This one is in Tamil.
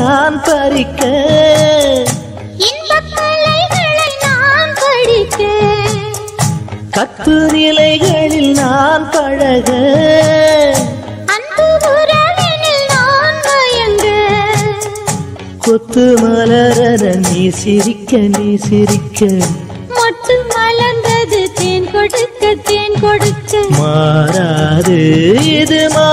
நான் பறிக்க இன்பக் கலைகளை நான் படிக்க கத்து நிலைகளில் நான் பழக அன்பு உறவினில் நான் மயங்க கொத்து மலரன நீ சிரிக்க நீ சிரிக்க மொட்டு மலர்ந்தது தேன் கொடுக்க தேன் கொடுக்க மாறாது இது